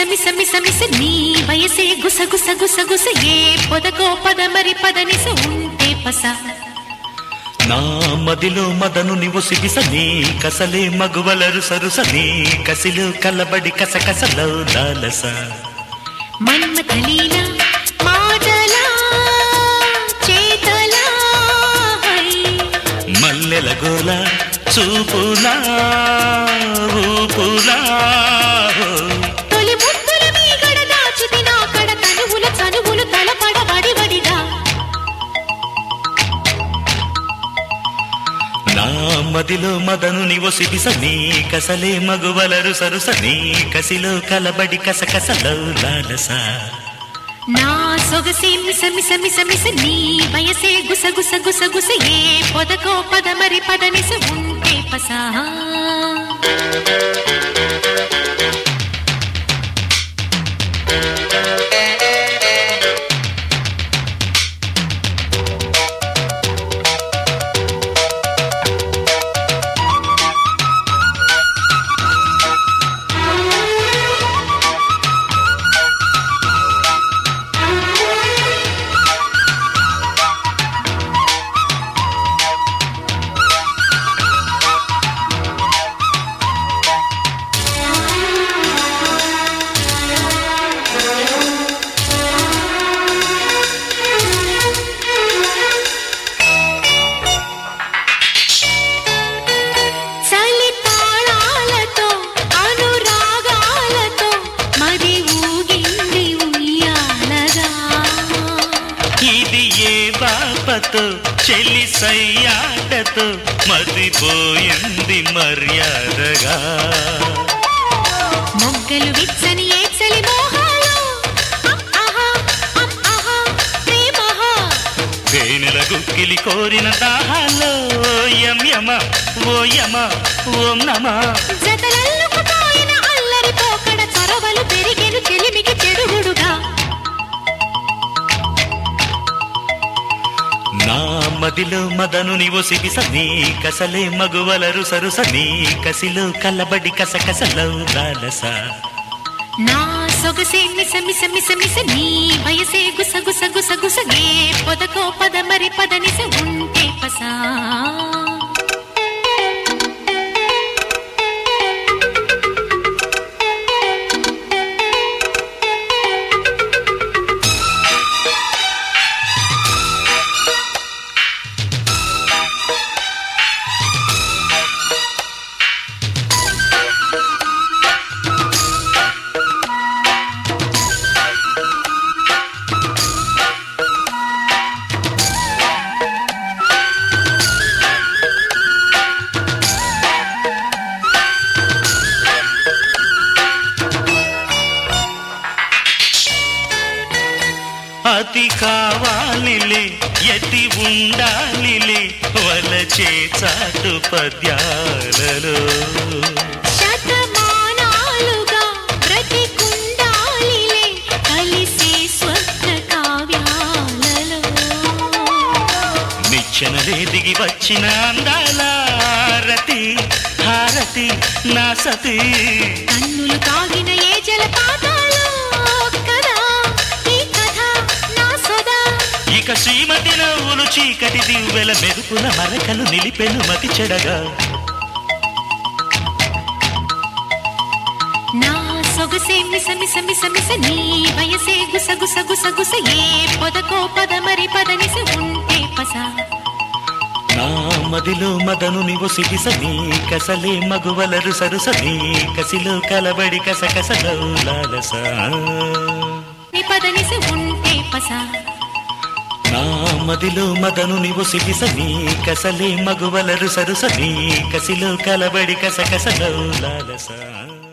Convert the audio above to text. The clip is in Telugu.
మిస మిస మిస నీ వయసే గుస గుస గుస గుస ఏ పొదకో పద మరి పదనిస ఉంటే పస నా మదిలో మదను నివు సిగిస నీ కసలే మగువలరు సరుస నీ కసిలో కలబడి కసకసలో లాలస మన్మథలీల మాటలా చేతలా హై. మల్లెల గోల చూపులా ఊపులా తొలి ముద్దుల మీగడ దాచితి నా కడ తనువుల చనువులు తలపడ వడివడిగా నా మదిలో మదను నివు సిగిస నీ కసలే మగువలరు సరుస నీ కసిలో కలబడి కసకసలో లాలస నా సొగసే మిస మిస మిస మిస నీ వయసే గుస గుస గుస గుస ఏ పొదకో పద మరి పదనిస ఉంటే పసా చలి తాళాలతో అనురాగాలతో మరి ఊగింది ఉయ్యాలగా ఇది ఏ బాపతో చెల్లి సయ్యాటతో మదిపోయింది మర్యాదగా మొగ్గలు విచ్చని ఏ చలి మోహాలు అమ్ ఆహా, అమ్ ఆహా, ప్రేమహా. తేనెల గుక్కిలి కోరిన దాహాలో యం యమ ఓ యమ ఓం నమ జతలల్లుకుపోయిన అల్లరి పోకడ చొరవలు పెరిగెను చెలిమికి చెడుగుడుగా నా మదిలో మదను నివు సిగిస నీ కసలే మగువలరు సరుస నీ కసిలో కలబడి కసకసలో లాలస నా సొగసే మిస మిస మిస మిస నీ వయసే గుస గుస గుస గుస ఏ పొదకో పద మరి పదనిస ఉంటే పసా అతి కావాలిలే ఎతి ఉండాలిలే వలచే చాటు పద్యాలలో శతమానాలుగా బ్రతికుండాలిలే కలిసే స్వర్గ కావ్యాలలో నిచ్చెనలే దిగి వచ్చిన అందాల రతి హారతి నా సతి కన్నులు తాగిన ఏ జలపాతాలో కదా ఈ కథ నా సదా ఇక శ్రీమతి నవ్వులు చీకటి దివ్వెల మెరుపుల మరకలు నిలిపెను మతి చెడగా నా సొగసే మిస మిస మిస మిస నీ వయసే గుస గుస గుస గుస ఏ పొదకో పద మరి పదనిస ఉంటే పసా నా మదిలో మదను నివు సిగిస నీ కసలే మగువలరు సరుస నీ కసిలో కలబడి కసకసలో లాలస నీ పదనిస ఉంటే పసా నా మదిలో మదను నివు సిగిస నీ కసలే మగువలరు సరుస నీ కసిలో కలబడి కసకసలో లాలస